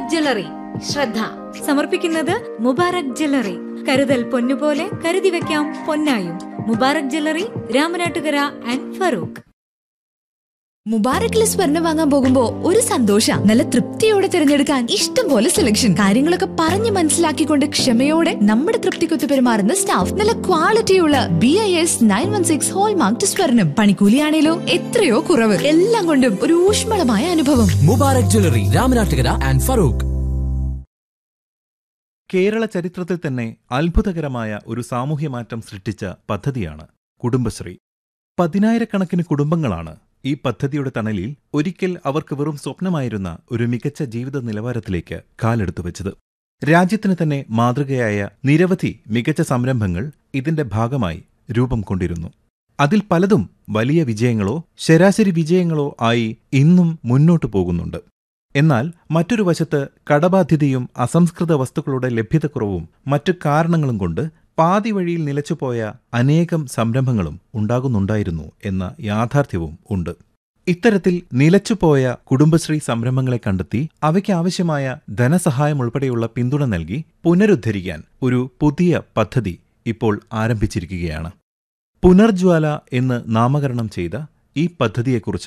Mubarak jewellery ശ്രദ്ധ സമർപ്പിക്കുന്നത് Mubarak jewellery കരുതൽ പൊന്നുപോലെ കരുതി വെക്കാം പൊന്നായും മുബാറക് ജ്വല്ലറി രാമനാട്ടുകര ആൻഡ് ഫറൂഖ് മുബാറക്കിലെ സ്വർണം വാങ്ങാൻ പോകുമ്പോ ഒരു സന്തോഷ നല്ല തൃപ്തിയോടെ തിരഞ്ഞെടുക്കാൻ ഇഷ്ടം പോലെ സെലക്ഷൻ കാര്യങ്ങളൊക്കെ പറഞ്ഞ് മനസ്സിലാക്കിക്കൊണ്ട് ക്ഷമയോടെ നമ്മുടെ തൃപ്തിക്കൊത്ത് പെരുമാറുന്ന സ്റ്റാഫ് നല്ല ക്വാളിറ്റിയുള്ള B I S nine one six hallmark സ്വർണം പണിക്കൂലിയാണേലോ എത്രയോ കുറവ് എല്ലാം കൊണ്ടും ഒരു ഊഷ്മളമായ അനുഭവം മുബാറക് ജ്വല്ലറി രാമനാട്ടുകര ആൻഡ് ഫറൂഖ് കേരള ചരിത്രത്തിൽ തന്നെ അത്ഭുതകരമായ ഒരു സാമൂഹ്യമാറ്റം സൃഷ്ടിച്ച പദ്ധതിയാണ് കുടുംബശ്രീ പതിനായിരക്കണക്കിന് കുടുംബങ്ങളാണ് ഈ പദ്ധതിയുടെ തണലിൽ ഒരിക്കൽ അവർക്ക് വെറും സ്വപ്നമായിരുന്ന ഒരു മികച്ച ജീവിത നിലവാരത്തിലേക്ക് കാലെടുത്തു വെച്ചത് രാജ്യത്തിന് തന്നെ മാതൃകയായ നിരവധി മികച്ച സംരംഭങ്ങൾ ഇതിന്റെ ഭാഗമായി രൂപം കൊണ്ടിരുന്നു അതിൽ പലതും വലിയ വിജയങ്ങളോ ശരാശരി വിജയങ്ങളോ ആയി ഇന്നും മുന്നോട്ടു പോകുന്നുണ്ട് എന്നാൽ മറ്റൊരു വശത്ത് കടബാധ്യതയും അസംസ്കൃത വസ്തുക്കളുടെ ലഭ്യതക്കുറവും മറ്റു കാരണങ്ങളും കൊണ്ട് പാതി വഴിയിൽ നിലച്ചുപോയ അനേകം സംരംഭങ്ങളും ഉണ്ടാകുന്നുണ്ടായിരുന്നു എന്ന യാഥാർത്ഥ്യവും ഉണ്ട് ഇത്തരത്തിൽ നിലച്ചുപോയ കുടുംബശ്രീ സംരംഭങ്ങളെ കണ്ടെത്തി അവയ്ക്ക് ആവശ്യമായ ധനസഹായം ഉൾപ്പെടെയുള്ള പിന്തുണ നൽകി പുനരുദ്ധരിക്കാൻ ഒരു പുതിയ പദ്ധതി ഇപ്പോൾ ആരംഭിച്ചിരിക്കുകയാണ് പുനർജ്വാല എന്ന് നാമകരണം ചെയ്ത ഈ പദ്ധതിയെക്കുറിച്ച്